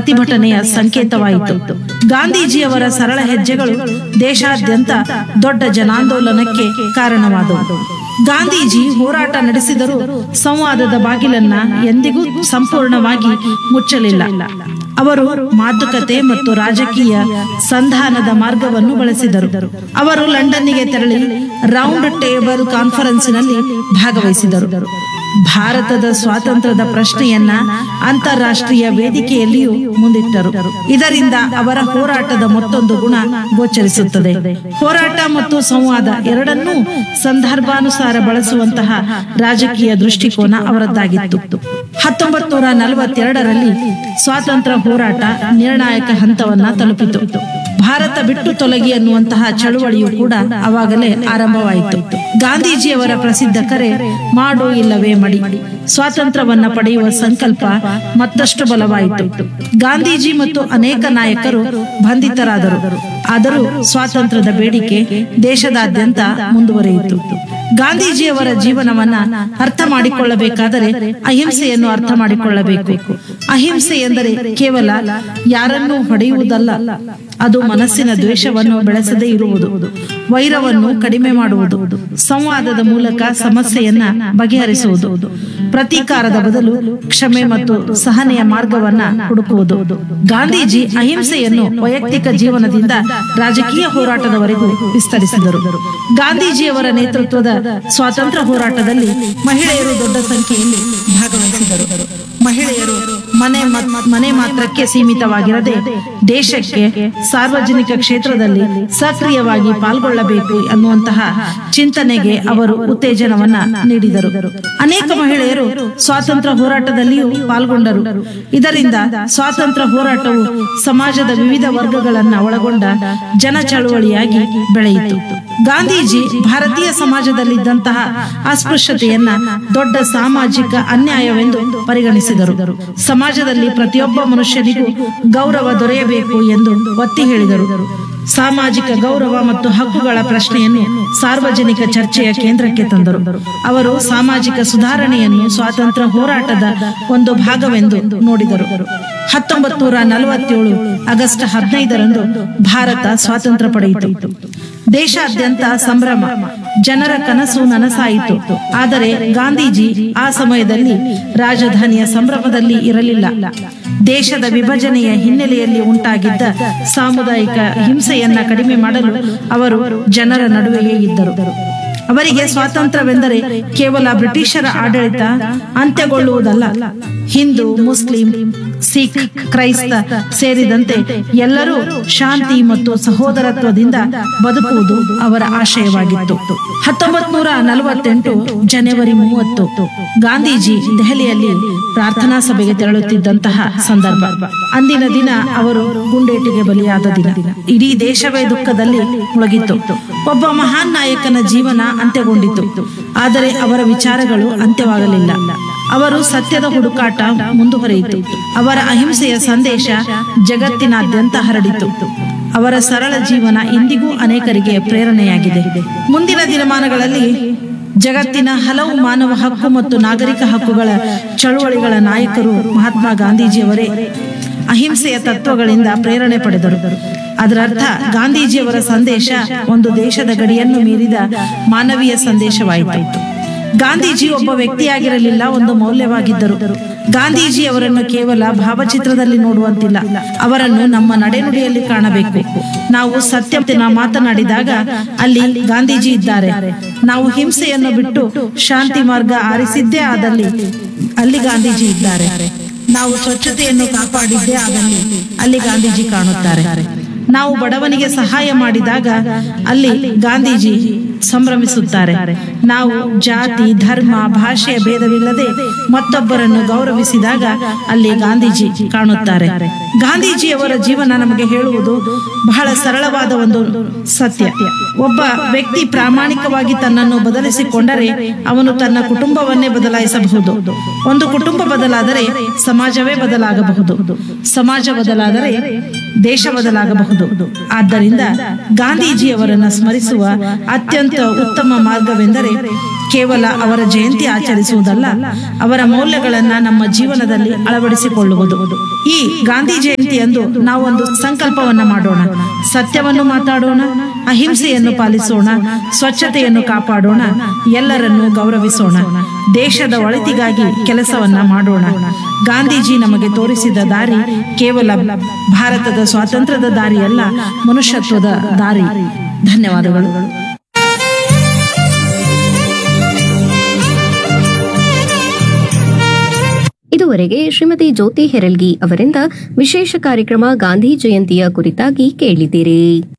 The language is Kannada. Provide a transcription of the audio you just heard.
ಪ್ರತಿಭಟನೆಯ ಸಂಕೇತವಾಯಿತು ಗಾಂಧೀಜಿಯವರ ಸರಳ ಹೆಜ್ಜೆಗಳು ದೇಶಾದ್ಯಂತ ದೊಡ್ಡ ಜನಾಂದೋಲನಕ್ಕೆ ಕಾರಣವಾದವು ಗಾಂಧೀಜಿ ಹೋರಾಟ ನಡೆಸಿದರೂ ಸಂವಾದದ ಬಾಗಿಲನ್ನ ಎಂದಿಗೂ ಸಂಪೂರ್ಣವಾಗಿ ಮುಚ್ಚಲಿಲ್ಲ ಅವರು ಮಾತುಕತೆ ಮತ್ತು ರಾಜಕೀಯ ಸಂಧಾನದ ಮಾರ್ಗವನ್ನು ಬಳಸಿದರು ಅವರು ಲಂಡನ್ನಿಗೆ ತೆರಳಿ ರೌಂಡ್ ಟೇಬಲ್ ಕಾನ್ಫರೆನ್ಸ್ನಲ್ಲಿ ಭಾಗವಹಿಸಿದರು ಭಾರತದ ಸ್ವಾತಂತ್ರ್ಯದ ಪ್ರಶ್ನೆಯನ್ನ ಅಂತಾರಾಷ್ಟ್ರೀಯ ವೇದಿಕೆಯಲ್ಲಿಯೂ ಮುಂದಿಟ್ಟರು ಇದರಿಂದ ಅವರ ಹೋರಾಟದ ಮತ್ತೊಂದು ಗುಣ ಗೋಚರಿಸುತ್ತದೆ ಹೋರಾಟ ಮತ್ತು ಸಂವಾದ ಎರಡನ್ನೂ ಸಂದರ್ಭಾನುಸಾರ ಬಳಸುವಂತಹ ರಾಜಕೀಯ ದೃಷ್ಟಿಕೋನ ಅವರದ್ದಾಗಿತ್ತು ಹತ್ತೊಂಬತ್ ನೂರ ನಲವತ್ತೆರಡರಲ್ಲಿ ಸ್ವಾತಂತ್ರ್ಯ ಹೋರಾಟ ನಿರ್ಣಾಯಕ ಹಂತವನ್ನ ತಲುಪಿತು ಭಾರತ ಬಿಟ್ಟು ತೊಲಗಿ ಅನ್ನುವಂತಹ ಚಳುವಳಿಯು ಕೂಡ ಅವಾಗಲೇ ಆರಂಭವಾಯಿತು ಗಾಂಧೀಜಿಯವರ ಪ್ರಸಿದ್ಧ ಕರೆ ಮಾಡು ಇಲ್ಲವೇ ಮಡಿ ಸ್ವಾತಂತ್ರ್ಯವನ್ನ ಪಡೆಯುವ ಸಂಕಲ್ಪ ಮತ್ತಷ್ಟು ಬಲವಾಯಿತು ಗಾಂಧೀಜಿ ಮತ್ತು ಅನೇಕ ನಾಯಕರು ಬಂಧಿತರಾದರು ಆದರೂ ಸ್ವಾತಂತ್ರ್ಯದ ಬೇಡಿಕೆ ದೇಶದಾದ್ಯಂತ ಮುಂದುವರಿಯಿತು ಗಾಂಧೀಜಿಯವರ ಜೀವನವನ್ನ ಅರ್ಥ ಮಾಡಿಕೊಳ್ಳಬೇಕಾದರೆ ಅಹಿಂಸೆಯನ್ನು ಅರ್ಥ ಮಾಡಿಕೊಳ್ಳಬೇಕು ಅಹಿಂಸೆ ಎಂದರೆ ಕೇವಲ ಯಾರನ್ನೂ ಹೊಡೆಯುವುದಲ್ಲ ಅದು ಮನಸ್ಸಿನ ದ್ವೇಷವನ್ನು ಬೆಳೆಸದೇ ಇರುವುದು ವೈರವನ್ನು ಕಡಿಮೆ ಮಾಡುವುದು ಸಂವಾದದ ಮೂಲಕ ಸಮಸ್ಯೆಯನ್ನ ಬಗೆಹರಿಸುವುದು ಪ್ರತೀಕಾರದ ಬದಲು ಕ್ಷಮೆ ಮತ್ತು ಸಹನೆಯ ಮಾರ್ಗವನ್ನ ಹುಡುಕುವುದು ಗಾಂಧೀಜಿ ಅಹಿಂಸೆಯನ್ನು ವೈಯಕ್ತಿಕ ಜೀವನದಿಂದ ರಾಜಕೀಯ ಹೋರಾಟದವರೆಗೂ ವಿಸ್ತರಿಸಿದರು ಗಾಂಧೀಜಿಯವರ ನೇತೃತ್ವದ ಸ್ವಾತಂತ್ರ್ಯ ಹೋರಾಟದಲ್ಲಿ ಮಹಿಳೆಯರು ದೊಡ್ಡ ಸಂಖ್ಯೆಯಲ್ಲಿ ಭಾಗವಹಿಸಿದರು ಮಹಿಳೆಯರು ಮನೆ ಮತ್- ಮನೆ ಮಾತ್ರಕ್ಕೆ ಸೀಮಿತವಾಗಿರದೆ ದೇಶಕ್ಕೆ ಸಾರ್ವಜನಿಕ ಕ್ಷೇತ್ರದಲ್ಲಿ ಸಕ್ರಿಯವಾಗಿ ಪಾಲ್ಗೊಳ್ಳಬೇಕು ಅನ್ನುವಂತಹ ಚಿಂತನೆಗೆ ಅವರು ಉತ್ತೇಜನವನ್ನ ನೀಡಿದರು ಅನೇಕ ಮಹಿಳೆಯರು ಸ್ವಾತಂತ್ರ್ಯ ಹೋರಾಟದಲ್ಲಿಯೂ ಪಾಲ್ಗೊಂಡರು ಇದರಿಂದ ಸ್ವಾತಂತ್ರ್ಯ ಹೋರಾಟವು ಸಮಾಜದ ವಿವಿಧ ವರ್ಗಗಳನ್ನ ಒಳಗೊಂಡ ಜನ ಚಳುವಳಿಯಾಗಿ ಬೆಳೆಯಿತು ಗಾಂಧೀಜಿ ಭಾರತೀಯ ಸಮಾಜದಲ್ಲಿದ್ದಂತಹ ಅಸ್ಪೃಶ್ಯತೆಯನ್ನ ದೊಡ್ಡ ಸಾಮಾಜಿಕ ಅನ್ಯಾಯವೆಂದು ಪರಿಗಣಿಸಿದರು ಸಮಾಜದಲ್ಲಿ ಪ್ರತಿಯೊಬ್ಬ ಮನುಷ್ಯನಿಗೂ ಗೌರವ ದೊರೆಯಬೇಕು ಎಂದು ಒತ್ತಿ ಹೇಳಿದರು ಸಾಮಾಜಿಕ ಗೌರವ ಮತ್ತು ಹಕ್ಕುಗಳ ಪ್ರಶ್ನೆಯನ್ನು ಸಾರ್ವಜನಿಕ ಚರ್ಚೆಯ ಕೇಂದ್ರಕ್ಕೆ ತಂದರು ಅವರು ಸಾಮಾಜಿಕ ಸುಧಾರಣೆಯನ್ನು ಸ್ವಾತಂತ್ರ್ಯ ಹೋರಾಟದ ಒಂದು ಭಾಗವೆಂದು ನೋಡಿದರು ಹತ್ತೊಂಬತ್ ನೂರ ನಲವತ್ತೇಳು ಆಗಸ್ಟ್ ಹದಿನೈದರಂದು ಭಾರತ ಸ್ವಾತಂತ್ರ್ಯ ಪಡೆಯಿತು ದೇಶಾದ್ಯಂತ ಸಂಭ್ರಮ ಜನರ ಕನಸು ನನಸಾಯಿತು ಆದರೆ ಗಾಂಧೀಜಿ ಆ ಸಮಯದಲ್ಲಿ ರಾಜಧಾನಿಯ ಸಂಭ್ರಮದಲ್ಲಿ ಇರಲಿಲ್ಲ ದೇಶದ ವಿಭಜನೆಯ ಹಿನ್ನೆಲೆಯಲ್ಲಿ ಉಂಟಾಗಿದ್ದ ಸಾಮುದಾಯಿಕ ಹಿಂಸೆಯನ್ನ ಕಡಿಮೆ ಮಾಡಲು ಅವರು ಜನರ ನಡುವೆಯೇ ಇದ್ದರು ಅವರಿಗೆ ಸ್ವಾತಂತ್ರ್ಯವೆಂದರೆ ಕೇವಲ ಬ್ರಿಟಿಷರ ಆಡಳಿತ ಅಂತ್ಯಗೊಳ್ಳುವುದಲ್ಲ ಹಿಂದೂ ಮುಸ್ಲಿಂ ಸಿಖ್ ಕ್ರೈಸ್ತ ಸೇರಿದಂತೆ ಎಲ್ಲರೂ ಶಾಂತಿ ಮತ್ತು ಸಹೋದರತ್ವದಿಂದ ಬದುಕುವುದು ಅವರ ಆಶಯವಾಗಿತ್ತು ಹತ್ತೊಂಬತ್ ನೂರ ನಲವತ್ತೆಂಟು ಜನವರಿ ಮೂವತ್ತು ಗಾಂಧೀಜಿ ದೆಹಲಿಯಲ್ಲಿ ಪ್ರಾರ್ಥನಾ ಸಭೆಗೆ ತೆರಳುತ್ತಿದ್ದಂತಹ ಸಂದರ್ಭ ಅಂದಿನ ದಿನ ಅವರು ಗುಂಡೇಟಿಗೆ ಬಲಿಯಾದ ದಿನ ಇಡೀ ದೇಶವೇ ದುಃಖದಲ್ಲಿ ಮುಳುಗಿತ್ತು ಒಬ್ಬ ಮಹಾನ್ ನಾಯಕನ ಜೀವನ ಅಂತ್ಯಗೊಂಡಿತು ಆದರೆ ಅವರ ವಿಚಾರಗಳು ಅಂತ್ಯವಾಗಲಿಲ್ಲ ಅವರು ಸತ್ಯದ ಹುಡುಕಾಟ ಮುಂದುವರಿಯಿತು ಅವರ ಅಹಿಂಸೆಯ ಸಂದೇಶ ಜಗತ್ತಿನಾದ್ಯಂತ ಹರಡಿತು ಅವರ ಸರಳ ಜೀವನ ಇಂದಿಗೂ ಅನೇಕರಿಗೆ ಪ್ರೇರಣೆಯಾಗಿದೆ ಮುಂದಿನ ದಿನಮಾನಗಳಲ್ಲಿ ಜಗತ್ತಿನ ಹಲವು ಮಾನವ ಹಕ್ಕು ಮತ್ತು ನಾಗರಿಕ ಹಕ್ಕುಗಳ ಚಳುವಳಿಗಳ ನಾಯಕರು ಮಹಾತ್ಮ ಗಾಂಧೀಜಿಯವರೇ ಅಹಿಂಸೆಯ ತತ್ವಗಳಿಂದ ಪ್ರೇರಣೆ ಪಡೆದರು ಅದರ ಅರ್ಥ ಗಾಂಧೀಜಿಯವರ ಸಂದೇಶ ಒಂದು ದೇಶದ ಗಡಿಯನ್ನು ಮೀರಿದ ಮಾನವೀಯ ಸಂದೇಶವಾಯಿತು ಗಾಂಧೀಜಿ ಒಬ್ಬ ವ್ಯಕ್ತಿಯಾಗಿರಲಿಲ್ಲ ಒಂದು ಮೌಲ್ಯವಾಗಿದ್ದರು ಗಾಂಧೀಜಿ ಅವರನ್ನು ಕೇವಲ ಭಾವಚಿತ್ರದಲ್ಲಿ ನೋಡುವಂತಿಲ್ಲ ಅವರನ್ನು ನಮ್ಮ ನಡೆನುಡಿಯಲ್ಲಿ ಕಾಣಬೇಕು ನಾವು ಸತ್ಯನ ಮಾತನಾಡಿದಾಗ ಅಲ್ಲಿ ಗಾಂಧೀಜಿ ಇದ್ದಾರೆ ನಾವು ಹಿಂಸೆಯನ್ನು ಬಿಟ್ಟು ಶಾಂತಿ ಮಾರ್ಗ ಆರಿಸಿದ್ದೇ ಆದಲ್ಲಿ ಅಲ್ಲಿ ಗಾಂಧೀಜಿ ಇದ್ದಾರೆ ನಾವು ಸ್ವಚ್ಛತೆಯನ್ನು ಕಾಪಾಡಿದ್ದೇ ಆದಲ್ಲಿ ಅಲ್ಲಿ ಗಾಂಧೀಜಿ ಕಾಣುತ್ತಾರೆ ನಾವು ಬಡವನಿಗೆ ಸಹಾಯ ಮಾಡಿದಾಗ ಅಲ್ಲಿ ಗಾಂಧೀಜಿ ಸಂಭ್ರಮಿಸುತ್ತಾರೆ ನಾವು ಜಾತಿ ಧರ್ಮ ಭಾಷೆಯ ಭೇದವಿಲ್ಲದೆ ಮತ್ತೊಬ್ಬರನ್ನು ಗೌರವಿಸಿದಾಗ ಅಲ್ಲಿ ಗಾಂಧೀಜಿ ಕಾಣುತ್ತಾರೆ ಗಾಂಧೀಜಿಯವರ ಜೀವನ ನಮಗೆ ಹೇಳುವುದು ಬಹಳ ಸರಳವಾದ ಒಂದು ಸತ್ಯ ಒಬ್ಬ ವ್ಯಕ್ತಿ ಪ್ರಾಮಾಣಿಕವಾಗಿ ತನ್ನನ್ನು ಬದಲಿಸಿಕೊಂಡರೆ ಅವನು ತನ್ನ ಕುಟುಂಬವನ್ನೇ ಬದಲಾಯಿಸಬಹುದು ಒಂದು ಕುಟುಂಬ ಬದಲಾದರೆ ಸಮಾಜವೇ ಬದಲಾಗಬಹುದು ಸಮಾಜ ಬದಲಾದರೆ ದೇಶ ಬದಲಾಗಬಹುದು ಆದ್ದರಿಂದ ಗಾಂಧೀಜಿಯವರನ್ನ ಸ್ಮರಿಸುವ ಅತ್ಯಂತ ಅತ್ಯಂತ ಉತ್ತಮ ಮಾರ್ಗವೆಂದರೆ ಕೇವಲ ಅವರ ಜಯಂತಿ ಆಚರಿಸುವುದಲ್ಲ ಅವರ ಮೌಲ್ಯಗಳನ್ನ ನಮ್ಮ ಜೀವನದಲ್ಲಿ ಅಳವಡಿಸಿಕೊಳ್ಳುವುದು ಈ ಗಾಂಧಿ ಜಯಂತಿಯಂದು ನಾವೊಂದು ಸಂಕಲ್ಪವನ್ನ ಮಾಡೋಣ ಸತ್ಯವನ್ನು ಮಾತಾಡೋಣ ಅಹಿಂಸೆಯನ್ನು ಪಾಲಿಸೋಣ ಸ್ವಚ್ಛತೆಯನ್ನು ಕಾಪಾಡೋಣ ಎಲ್ಲರನ್ನೂ ಗೌರವಿಸೋಣ ದೇಶದ ಒಳಿತಿಗಾಗಿ ಕೆಲಸವನ್ನ ಮಾಡೋಣ ಗಾಂಧೀಜಿ ನಮಗೆ ತೋರಿಸಿದ ದಾರಿ ಕೇವಲ ಭಾರತದ ಸ್ವಾತಂತ್ರ್ಯದ ದಾರಿಯಲ್ಲ ಮನುಷ್ಯತ್ವದ ದಾರಿ ಧನ್ಯವಾದಗಳು ಇದುವರೆಗೆ ಶ್ರೀಮತಿ ಜ್ಯೋತಿ ಹೆರಲ್ಗಿ ಅವರಿಂದ ವಿಶೇಷ ಕಾರ್ಯಕ್ರಮ ಗಾಂಧಿ ಜಯಂತಿಯ ಕುರಿತಾಗಿ ಕೇಳಿದಿರಿ